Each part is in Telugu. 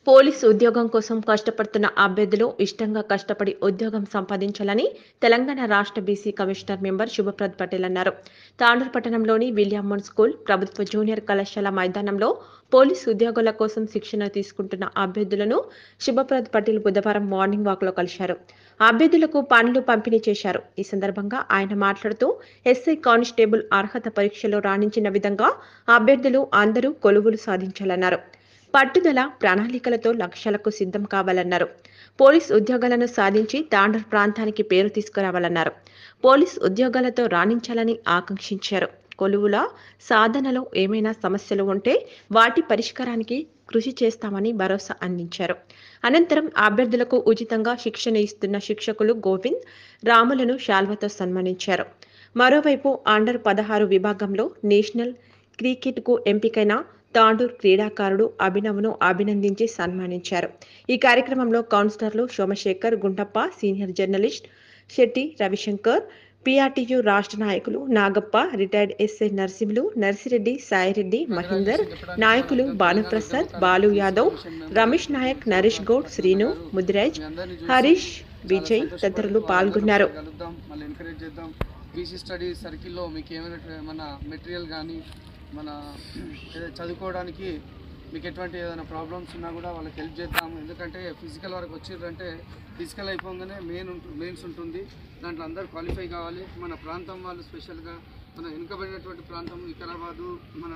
పోలీస్ ఉద్యోగం కోసం కష్టపడుతున్న అభ్యర్థులు ఇష్టంగా కష్టపడి ఉద్యోగం సంపాదించాలని తెలంగాణ రాష్ట్ర BC commissioner member Shubhaprad Patel అన్నారు తాండూరు పట్టణంలోని విలియమ్మన్ స్కూల్ ప్రభుత్వ జూనియర్ కళాశాల మైదానంలో పోలీస్ ఉద్యోగాల కోసం శిక్షణ తీసుకుంటున్న అభ్యర్థులను శుభప్రద్ పటేల్ బుధవారం మార్నింగ్ వాక్లో కలిశారు అభ్యర్థులకు పనులు పంపిణీ చేశారు ఈ సందర్భంగా ఆయన మాట్లాడుతూ ఎస్ఐ కానిస్టేబుల్ అర్హత పరీక్షలో రాణించిన విధంగా అభ్యర్థులు అందరూ కొలువులు సాధించాలన్నారు పట్టుదల ప్రణాళికలతో లక్ష్యాలకు సిద్ధం కావాలన్నారు పోలీస్ ఉద్యోగాలను సాధించి తాండూర్ ప్రాంతానికి పేరు తీసుకురావాలన్నారు పోలీస్ ఉద్యోగాలతో రాణించాలని ఆకాంక్షించారు కొలువుల సాధనలో ఏమైనా సమస్యలు ఉంటే వాటి పరిష్కారానికి కృషి చేస్తామని భరోసా అందించారు అనంతరం అభ్యర్థులకు ఉచితంగా శిక్షణ ఇస్తున్న శిక్షకులు గోవింద్ రాములను శాల్వతో సన్మానించారు మరోవైపు అండర్ పదహారు విభాగంలో నేషనల్ క్రికెట్కు ఎంపికైన తాండూర్ క్రీడాకారుడు అభినవ్ను అభినందించి సన్మానించారు ఈ కార్యక్రమంలో కౌన్సిలర్లు Somashekar Guntappa senior journalist Shetty Ravishankar PRTU రాష్ట్ర నాయకులు నాగప్ప రిటైర్డ్ ఎస్ఐ నర్సింహులు నర్సిరెడ్డి సాయిరెడ్డి మహేందర్ నాయకులు భానుప్రసాద్ బాలు యాదవ్ రమేష్ నాయక్ నరేష్ గౌడ్ శ్రీను ముదిరాజ్ హరీష్ విజయ్ తదితరులు పాల్గొన్నారు కలుద్దాం మళ్ళీ ఎంకరేజ్ చేద్దాం బీసీ స్టడీ సర్కిల్లో మీకు ఏమైనా మన మెటీరియల్ కానీ మన ఏదో చదువుకోవడానికి మీకు ఎటువంటి ఏదైనా ప్రాబ్లమ్స్ ఉన్నా కూడా వాళ్ళకి హెల్ప్ చేద్దాం ఎందుకంటే ఫిజికల్ వరకు వచ్చిర్రంటే ఫిజికల్ అయిపోగానే మెయిన్ ఉంటుంది మెయిన్స్ ఉంటుంది దాంట్లో అందరూ క్వాలిఫై కావాలి మన ప్రాంతం వాళ్ళు స్పెషల్గా మన వెనుకబడినటువంటి ప్రాంతం వికారాబాదు మన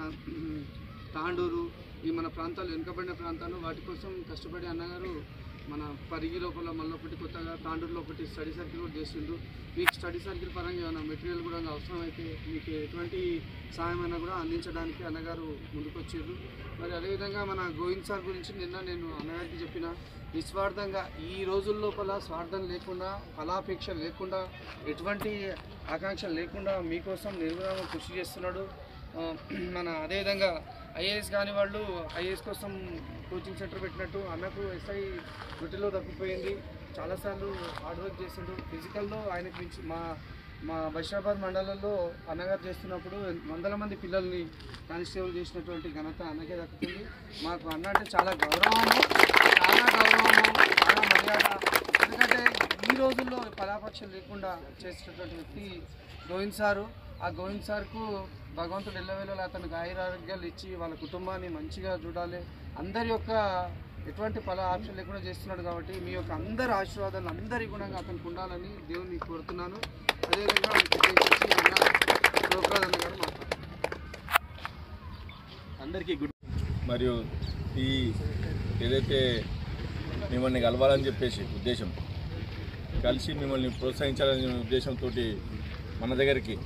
తాండూరు ఈ మన ప్రాంతాలు వెనుకబడిన ప్రాంతాలు వాటి కోసం కష్టపడి అన్నగారు మన పరిగి లోపల మళ్ళీ ఒకటి కొత్తగా తాండూరులో ఒకటి స్టడీ సర్కిల్ కూడా చేసిండ్రు మీకు స్టడీ సర్కిల్ పరంగా ఏమైనా మెటీరియల్ కూడా అవసరమైతే మీకు ఎటువంటి సహాయమైనా కూడా అందించడానికి అన్నగారు ముందుకొచ్చారు మరి అదేవిధంగా మన గోవింద్ సార్ గురించి నిన్న నేను అన్నగారికి చెప్పిన నిస్వార్థంగా ఈ రోజుల లోపల స్వార్థం లేకుండా ఫలాపేక్ష లేకుండా ఎటువంటి ఆకాంక్ష లేకుండా మీకోసం నిర్విరామం కృషి చేస్తున్నాడు ఆ, మన అదేవిధంగా ఐఏఎస్ కాని వాళ్ళు ఐఏఎస్ కోసం కోచింగ్ సెంటర్ పెట్టినట్టు అన్నకు ఎస్ఐ వృత్తిలో తప్పిపోయింది చాలాసార్లు హార్డ్ వర్క్ చేసిండు ఫిజికల్లో ఆయనకు మించి మా మా బషీరాబాద్ మండలంలో అన్నగారు చేస్తున్నప్పుడు వందల మంది పిల్లల్ని కానిస్టేబుల్ చేసినటువంటి ఘనత అన్నకే దక్కుతుంది మాకు అన్న అంటే చాలా గౌరవము చాలా గౌరవము చాలా మర్యాద ఎందుకంటే ఈ రోజుల్లో పరాపక్షం లేకుండా చేసేటటువంటి వ్యక్తి గోవింద్ సారు ఆ గోవింద్ సార్కు భగవంతుడు ఎల్లవేళలా అతనికి ఆయురారోగ్యాలు ఇచ్చి వాళ్ళ కుటుంబాన్ని మంచిగా చూడాలి అందరి యొక్క ఎటువంటి ఫల ఆప్షన్ లేకుండా చేస్తున్నాడు కాబట్టి మీ యొక్క అందరి ఆశీర్వాదాలు అందరి గుణంగా అతనికి ఉండాలని దేవుని కోరుతున్నాను అదేవిధంగా ఉద్దేశించి అన్న శివప్రసాద్ అన్న గారు మాట్లాడుతున్నారు అందరికీ గుడ్ మరియు ఈ ఏదైతే మిమ్మల్ని కలవాలని చెప్పేసి ఉద్దేశం కలిసి మిమ్మల్ని ప్రోత్సహించాలనే ఉద్దేశంతో మన దగ్గరికి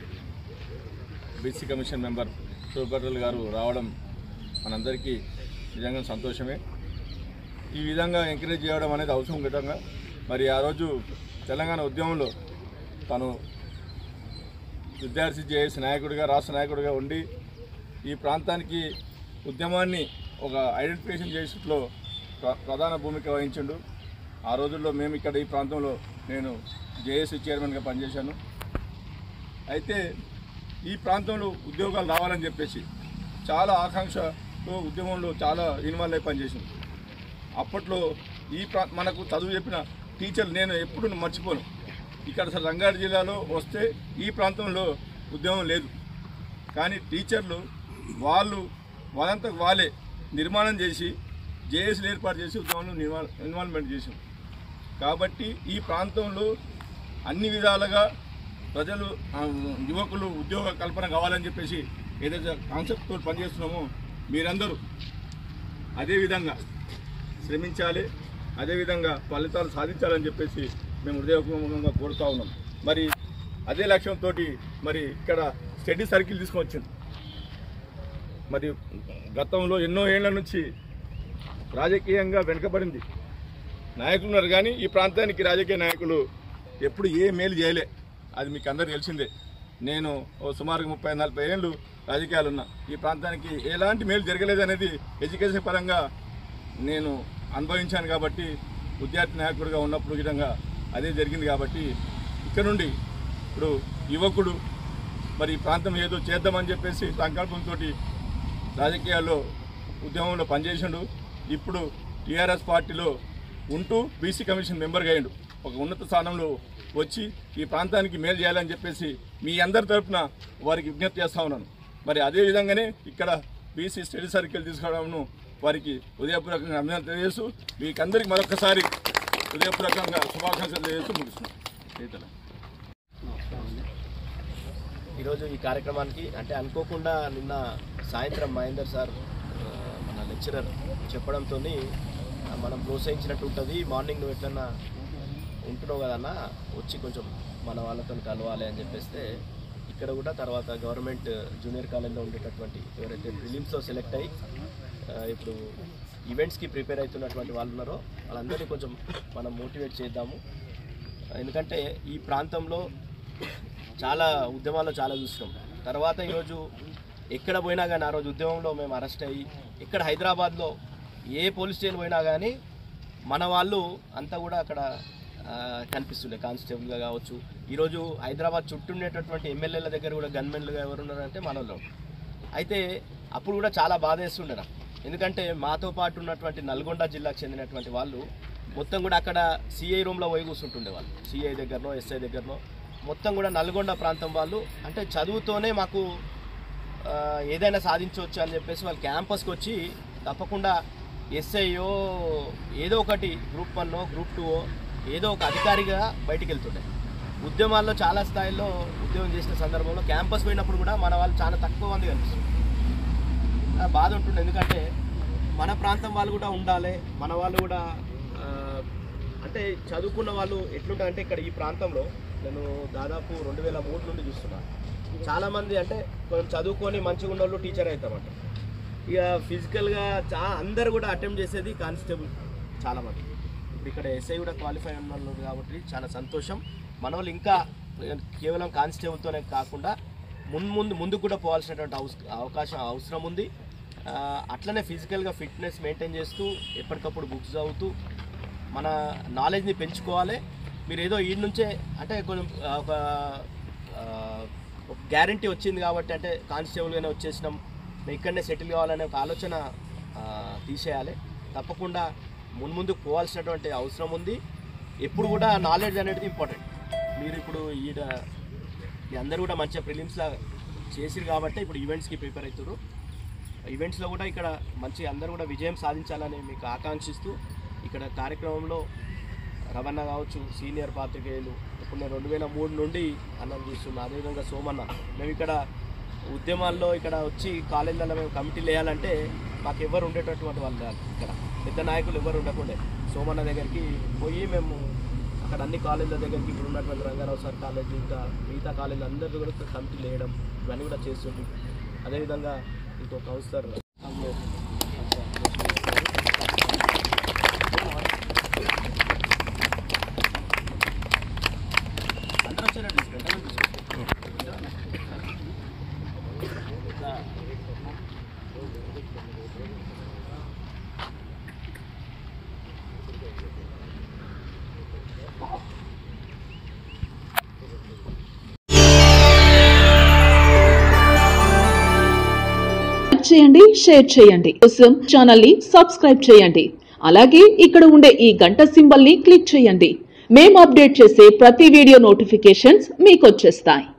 బీసీ కమిషన్ మెంబర్ శివపటల్ గారు రావడం మనందరికీ నిజంగా సంతోషమే ఈ విధంగా ఎంకరేజ్ చేయడం అనేది అవసరం విధంగా మరి ఆ రోజు తెలంగాణ ఉద్యమంలో తను విద్యార్థి జేఏసీ నాయకుడిగా రాష్ట్ర నాయకుడిగా ఉండి ఈ ప్రాంతానికి ఉద్యమాన్ని ఒక ఐడెంటిఫికేషన్ చేసేట్లో ప్ర- ప్రధాన భూమిక వహించిండు ఆ రోజుల్లో మేము ఇక్కడ ఈ ప్రాంతంలో నేను జేఏసీ చైర్మన్గా పనిచేశాను అయితే ఈ ప్రాంతంలో ఉద్యోగాలు రావాలని చెప్పేసి చాలా ఆకాంక్షతో ఉద్యమంలో చాలా ఇన్వాల్వ్ అయి పనిచేసింది అప్పట్లో ఈ ప్రా మనకు చదువు చెప్పిన టీచర్లు నేను ఎప్పుడు మర్చిపోను ఇక్కడ అసలు రంగారెడ్డి జిల్లాలో వస్తే ఈ ప్రాంతంలో ఉద్యమం లేదు కానీ టీచర్లు వాళ్ళు వాళ్ళంతా వాళ్ళే నిర్మాణం చేసి జేఏసీలు ఏర్పాటు చేసి ఉద్యమంలో ఇన్వాల్ ఇన్వాల్వ్మెంట్ చేసాం కాబట్టి ఈ ప్రాంతంలో అన్ని విధాలుగా ప్రజలు ఆ, యువకులు ఉద్యోగ కల్పన కావాలని చెప్పేసి ఏదైతే కాన్సెప్ట్తో పనిచేస్తున్నామో మీరందరూ అదేవిధంగా శ్రమించాలి అదేవిధంగా ఫలితాలు సాధించాలని చెప్పేసి మేము హృదయపూర్వకంగా కోరుతా ఉన్నాం మరి అదే లక్ష్యంతో మరి ఇక్కడ స్టడీ సర్కిల్ తీసుకొని వచ్చింది మరి గతంలో ఎన్నో ఏళ్ల నుంచి రాజకీయంగా వెనుకబడింది నాయకులు ఉన్నారు కానీ ఈ ప్రాంతానికి రాజకీయ నాయకులు ఎప్పుడు ఏ మేలు చేయలే అది మీకు అందరికీ తెలిసిందే నేను ఓ సుమారుగా ముప్పై నలభై ఏళ్ళు రాజకీయాలు ఉన్నా ఈ ప్రాంతానికి ఎలాంటి మేలు జరగలేదు అనేది ఎడ్యుకేషన్ పరంగా నేను అనుభవించాను కాబట్టి విద్యార్థి నాయకుడిగా ఉన్నప్పుడు విధంగా అదే జరిగింది కాబట్టి ఇక్కడ నుండి ఇప్పుడు యువకుడు మరి ఈ ప్రాంతం ఏదో చేద్దామని చెప్పేసి సంకల్పంతో రాజకీయాల్లో ఉద్యమంలో పనిచేసిండు ఇప్పుడు టీఆర్ఎస్ పార్టీలో ఉంటూ బీసీ కమిషన్ మెంబర్గా అయ్యిండు ఒక ఉన్నత స్థానంలో వచ్చి ఈ ప్రాంతానికి మేలు చేయాలని చెప్పేసి మీ అందరి తరపున వారికి విజ్ఞప్తి చేస్తా ఉన్నాను మరి అదే విధంగానే ఇక్కడ బీసీ స్టడీ సర్కిల్ తీసుకోవడంను వారికి ఉదయపూర్వకంగా అభినందన తెలియజేస్తూ మీకు అందరికి మరొకసారి ఉదయపూర్వకంగా శుభాకాంక్షలు తెలియజేస్తూ ముగిస్తున్నాను రైతుల ఈరోజు ఈ కార్యక్రమానికి అంటే అనుకోకుండా నిన్న సాయంత్రం మహేందర్ సార్ ఆ, మన లెక్చరర్ చెప్పడంతో మనం ప్రోత్సహించినట్టు ఉంటుంది మార్నింగ్ నువ్వు ఎట్లన్నా ఉంటున్నావు కదన్నా వచ్చి కొంచెం మన వాళ్ళతో కలవాలి అని చెప్పేస్తే ఇక్కడ కూడా తర్వాత గవర్నమెంట్ జూనియర్ కాలేజ్లో ఉండేటటువంటి ఎవరైతే ప్రిలిమ్స్లో సెలెక్ట్ అయ్యి ఆ, ఇప్పుడు ఈవెంట్స్కి ప్రిపేర్ అవుతున్నటువంటి వాళ్ళు ఉన్నారో వాళ్ళందరినీ కొంచెం మనం మోటివేట్ చేద్దాము ఎందుకంటే ఈ ప్రాంతంలో చాలా ఉద్యమాల్లో చాలా చూస్తున్నాం తర్వాత ఈరోజు ఎక్కడ పోయినా కానీ ఆ రోజు ఉద్యమంలో మేము అరెస్ట్ అయ్యి ఇక్కడ హైదరాబాద్లో ఏ పోలీస్ స్టేషన్ పోయినా కానీ మన వాళ్ళు అంతా కూడా అక్కడ ఆ, కనిపిస్తుండే కానిస్టేబుల్గా కావచ్చు ఈరోజు హైదరాబాద్ చుట్టూ ఉండేటటువంటి ఎమ్మెల్యేల దగ్గర కూడా గన్మెన్లుగా ఎవరున్నారంటే మన వాళ్ళు అయితే అప్పుడు కూడా చాలా బాధ వేస్తుండే నాకు ఎందుకంటే మాతో పాటు ఉన్నటువంటి నల్గొండ జిల్లాకు చెందినటువంటి వాళ్ళు మొత్తం కూడా అక్కడ సిఐ రూమ్లో పోయి కూర్చుంటుండే వాళ్ళు సిఐ దగ్గరనో ఎస్ఐ దగ్గరనో మొత్తం కూడా నల్గొండ ప్రాంతం వాళ్ళు అంటే చదువుతోనే మాకు ఆ, ఏదైనా సాధించవచ్చు అని చెప్పేసి వాళ్ళు క్యాంపస్కి వచ్చి తప్పకుండా ఎస్ఐయో ఏదో ఒకటి గ్రూప్ వన్నో గ్రూప్ టూ ఏదో ఒక అధికారిగా బయటికి వెళ్తుండే ఉద్యమాల్లో చాలా స్థాయిలో ఉద్యోగం చేసిన సందర్భంలో క్యాంపస్ పోయినప్పుడు కూడా మన వాళ్ళు చాలా తక్కువ మంది కనిపిస్తుంది ఆ, బాధ ఉంటుండే ఎందుకంటే మన ప్రాంతం వాళ్ళు కూడా ఉండాలి మన వాళ్ళు కూడా ఆ, అంటే చదువుకున్న వాళ్ళు ఎట్లుంటారంటే ఇక్కడ ఈ ప్రాంతంలో నేను దాదాపు రెండు వేల మూడు నుండి చూస్తున్నాను చాలామంది అంటే కొంచెం చదువుకొని మంచిగా ఉన్న వాళ్ళు టీచర్ అవుతామంట ఇక ఫిజికల్గా చా అందరు కూడా అటెంప్ట్ చేసేది కానిస్టేబుల్ చాలామంది ఇప్పుడు ఇక్కడ ఎస్ఐ కూడా క్వాలిఫై ఉన్న వాళ్ళు కాబట్టి చాలా సంతోషం మన వాళ్ళు ఇంకా కేవలం కానిస్టేబుల్తోనే కాకుండా ముందు ముందు ముందుకు కూడా పోవాల్సినటువంటి అవస అవకాశం అవసరం ఉంది ఆ, అట్లనే ఫిజికల్గా ఫిట్నెస్ మెయింటైన్ చేస్తూ ఎప్పటికప్పుడు బుక్స్ చదువుతూ మన నాలెడ్జ్ని పెంచుకోవాలి మీరు ఏదో ఈ నుంచే అంటే కొంచెం ఆ, ఒక ఆ, ఒక గ్యారంటీ వచ్చింది కాబట్టి అంటే కానిస్టేబుల్గానే వచ్చేసినాం మేము ఇక్కడనే సెటిల్ కావాలనే ఒక ఆలోచన ఆ, తీసేయాలి తప్పకుండా మున్ముందుకు పోవాల్సినటువంటి అవసరం ఉంది ఎప్పుడు కూడా నాలెడ్జ్ అనేది ఇంపార్టెంట్ మీరు ఇప్పుడు ఈడ మీ అందరూ కూడా మంచిగా ప్రిలిమ్స్లా చేసిరు కాబట్టి ఇప్పుడు ఈవెంట్స్కి ప్రిపేర్ అవుతారు ఈవెంట్స్లో కూడా ఇక్కడ మంచి అందరూ కూడా విజయం సాధించాలని మీకు ఆకాంక్షిస్తూ ఇక్కడ కార్యక్రమంలో రవణ కావచ్చు సీనియర్ పాత్రికేయులు ఇప్పుడు నేను రెండు వేల మూడు నుండి అన్నం చూస్తున్నా అదేవిధంగా సోమన్న మేము ఇక్కడ ఉద్యమాల్లో ఇక్కడ వచ్చి కాలేజీలలో మేము కమిటీలు వేయాలంటే మాకు ఎవరు ఉండేటటువంటి వాళ్ళు కాదు ఇక్కడ పెద్ద నాయకులు ఎవరు ఉండకుండే సోమన్న దగ్గరికి పోయి మేము అక్కడ అన్ని కాలేజీల దగ్గరికి ఇప్పుడు ఉన్నటువంటి రంగారావు సార్ కాలేజీ ఇంకా మిగతా కాలేజీలు అందరూ కూడా కమిటీలు వేయడం ఇవన్నీ కూడా చేస్తుంది అదేవిధంగా ఇంకో కౌన్సిలర్ అందరూ వచ్చారండి ఎంతమంది వచ్చారు? ఇంకా లైక్ చేయండి షేర్ చేయండి కోసం ఛానల్ ని సబ్స్క్రైబ్ చేయండి అలాగే ఇక్కడ ఉండే ఈ గంట సింబల్ ని క్లిక్ చేయండి మేము అప్డేట్ చేసే ప్రతి వీడియో నోటిఫికేషన్స్ మీకు వచ్చేస్తాయి